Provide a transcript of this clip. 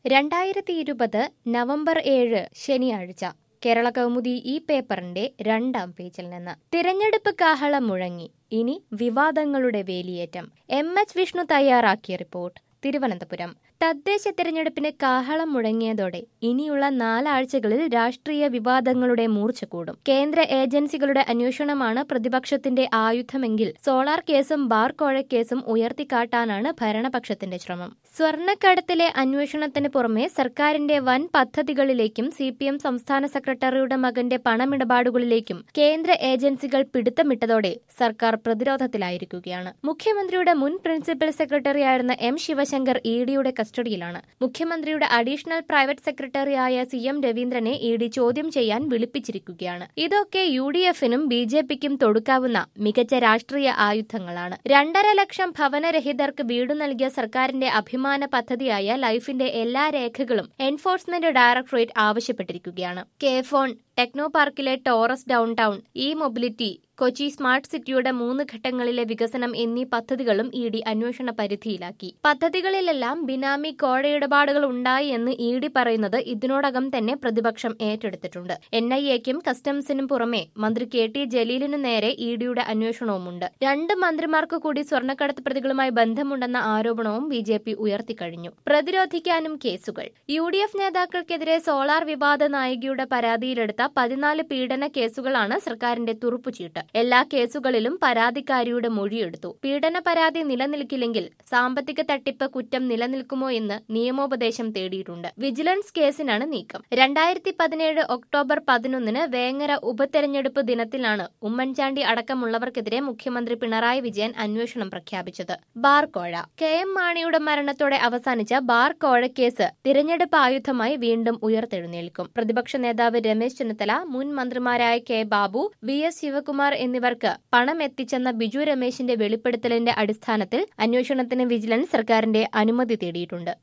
രണ്ടായിരത്തി ഇരുപത് നവംബർ ഏഴ് ശനിയാഴ്ച കേരള കൗമുദി ഈ പേപ്പറിന്റെ രണ്ടാം പേജിൽ നിന്ന് തിരഞ്ഞെടുപ്പ് കാഹളം മുഴങ്ങി ഇനി വിവാദങ്ങളുടെ വേലിയേറ്റം എം എച്ച് വിഷ്ണു തയ്യാറാക്കിയ റിപ്പോർട്ട് തിരുവനന്തപുരം തദ്ദേശ തിരഞ്ഞെടുപ്പിന് കാഹളം മുഴങ്ങിയതോടെ ഇനിയുള്ള നാലാഴ്ചകളിൽ രാഷ്ട്രീയ വിവാദങ്ങളുടെ മൂർച്ച കൂടും കേന്ദ്ര ഏജൻസികളുടെ അന്വേഷണമാണ് പ്രതിപക്ഷത്തിന്റെ ആയുധമെങ്കിൽ സോളാർ കേസും ബാർ കോഴക്കേസും ഉയർത്തിക്കാട്ടാനാണ് ഭരണപക്ഷത്തിന്റെ ശ്രമം സ്വർണ്ണക്കടത്തിലെ അന്വേഷണത്തിന് പുറമെ സർക്കാരിന്റെ വൻ പദ്ധതികളിലേക്കും സി പി എം സംസ്ഥാന സെക്രട്ടറിയുടെ മകന്റെ പണമിടപാടുകളിലേക്കും കേന്ദ്ര ഏജൻസികൾ പിടുത്തമിട്ടതോടെ സർക്കാർ പ്രതിരോധത്തിലായിരിക്കുകയാണ് മുഖ്യമന്ത്രിയുടെ മുൻ പ്രിൻസിപ്പൽ സെക്രട്ടറിയായിരുന്ന എം ശിവശങ്കർ ഇ ഡിയുടെ കസ്റ്റഡിയിലാണ് മുഖ്യമന്ത്രിയുടെ അഡീഷണൽ പ്രൈവറ്റ് സെക്രട്ടറിയായ സി എം രവീന്ദ്രനെ ഇ ഡി ചോദ്യം ചെയ്യാൻ വിളിപ്പിച്ചിരിക്കുകയാണ് ഇതൊക്കെ യു ഡി എഫിനും ബി ജെ പിക്കും തൊടുക്കാവുന്ന മികച്ച രാഷ്ട്രീയ ആയുധങ്ങളാണ് രണ്ടര ലക്ഷം ഭവനരഹിതർക്ക് വീട് നൽകിയ സർക്കാരിന്റെ അഭിമാന പദ്ധതിയായ ലൈഫിന്റെ എല്ലാ രേഖകളും എൻഫോഴ്സ്മെന്റ് ഡയറക്ടറേറ്റ് ആവശ്യപ്പെട്ടിരിക്കുകയാണ് കെ ഫോൺ ടെക്നോ പാർക്കിലെ Taurus downtown E mobility Kochi smart സിറ്റിയുടെ മൂന്ന് ഘട്ടങ്ങളിലെ വികസനം എന്നീ പദ്ധതികളും ഇ ഡി അന്വേഷണ പരിധിയിലാക്കി പദ്ധതികളിലെല്ലാം ബിനാമി കോഴയിടപാടുകൾ ഉണ്ടായി എന്ന് ഇ ഡി പറയുന്നത് ഇതിനോടകം തന്നെ പ്രതിപക്ഷം ഏറ്റെടുത്തിട്ടുണ്ട് എൻ ഐ എക്കും കസ്റ്റംസിനും പുറമെ മന്ത്രി കെ ടി ജലീലിനു നേരെ ഇ ഡിയുടെ അന്വേഷണവുമുണ്ട് രണ്ട് മന്ത്രിമാർക്ക് കൂടി സ്വർണ്ണക്കടത്ത് പ്രതികളുമായി ബന്ധമുണ്ടെന്ന ആരോപണവും ബി ജെ പി ഉയർത്തിക്കഴിഞ്ഞു പ്രതിരോധിക്കാനും കേസുകൾ യു ഡി എഫ് നേതാക്കൾക്കെതിരെ സോളാർ വിവാദ നായികയുടെ പരാതിയിലെടുത്ത പതിനാല് പീഡന കേസുകളാണ് സർക്കാരിന്റെ തുറുപ്പുചീട്ട് എല്ലാ കേസുകളിലും പരാതിക്കാരിയുടെ മൊഴിയെടുത്തു പീഡന പരാതി നിലനിൽക്കില്ലെങ്കിൽ സാമ്പത്തിക തട്ടിപ്പ് കുറ്റം നിലനിൽക്കുമോ എന്ന് നിയമോപദേശം തേടിയിട്ടുണ്ട് വിജിലൻസ് കേസിനാണ് നീക്കം രണ്ടായിരത്തി പതിനേഴ് ഒക്ടോബർ പതിനൊന്നിന് വേങ്ങര ഉപതെരഞ്ഞെടുപ്പ് ദിനത്തിലാണ് ഉമ്മൻചാണ്ടി അടക്കമുള്ളവർക്കെതിരെ മുഖ്യമന്ത്രി പിണറായി വിജയൻ അന്വേഷണം പ്രഖ്യാപിച്ചത് ബാർ കോഴ കെ എം മാണിയുടെ മരണത്തോടെ അവസാനിച്ച ബാർ കോഴ കേസ് തിരഞ്ഞെടുപ്പ് ആയുധമായി വീണ്ടും ഉയർത്തെഴുന്നേൽക്കും പ്രതിപക്ഷ നേതാവ് രമേശ് ചെന്നിത്തല മുൻ മന്ത്രിമാരായ K Babu V S Sivakumar എന്നിവർക്ക് പണം എത്തിച്ചെന്ന ബിജു രമേശിന്റെ വെളിപ്പെടുത്തലിന്റെ അടിസ്ഥാനത്തിൽ അന്വേഷണത്തിന് വിജിലൻസ് സർക്കാരിന്റെ അനുമതി തേടിയിട്ടുണ്ട്